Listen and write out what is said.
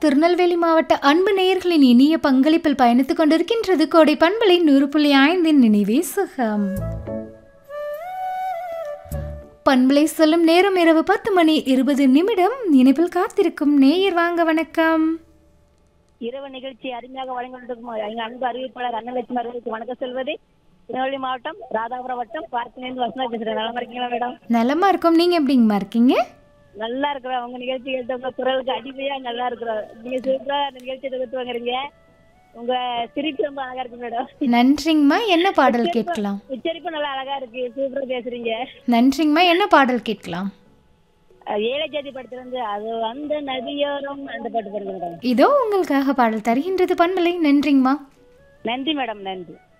திருநெல்வேலி மாவட்ட அன்பு நேயர்களின் இனிய பங்களிப்பில் பயணித்துக் கொண்டிருக்கின்றது கோடை பண்பலை நூறு புள்ளி ஐந்தின் நினைவே சுகம் பண்பலை சொல்லும் நேரம் இரவு பத்து மணி இருபது நிமிடம் நினைவில் காத்திருக்கும் நேயர் வாங்க வணக்கம் இரவு நிகழ்ச்சி அருமையாக வழங்கியிருக்கும் எங்க அன்பு அறிவிப்பாளர் அன்னலட்சுமி அவர்களுக்கு வணக்கம் சொல்வது திருநெல்வேலி மாவட்டம் ராதாபுரம் வட்டம் பார்த்தினேந்து வசனா பேசுறேன் நல்லா இருக்கீங்களா மேடம் நலமா இருக்கோம் நீங்க எப்படிங்கம்மா இருக்கீங்க நல்லா இருக்கிறோம் உங்க நிகழ்ச்சி கேட்டு உங்க குரலுக்கு அடிமையா நல்லா இருக்கிறோம் நீங்க சூப்பரா அந்த நிகழ்ச்சியை தொகுத்து வாங்குறீங்க உங்க சிரிப்பு ரொம்ப அழகா இருக்கு மேடம் நன்றிங்கம்மா என்ன பாடல் கேட்கலாம் உச்சரிப்பு நல்லா அழகா இருக்கு சூப்பரா பேசுறீங்க நன்றிங்கம்மா என்ன பாடல் கேட்கலாம் அஹ் ஏழை ஜாதி படத்துல இருந்து அது அந்த நதியோரம் அந்த பாட்டு பாருங்க மேடம் இதோ உங்களுக்காக பாடல் தருகின்றது பண்பலை நன்றிங்கம்மா நன்றி மேடம் நன்றி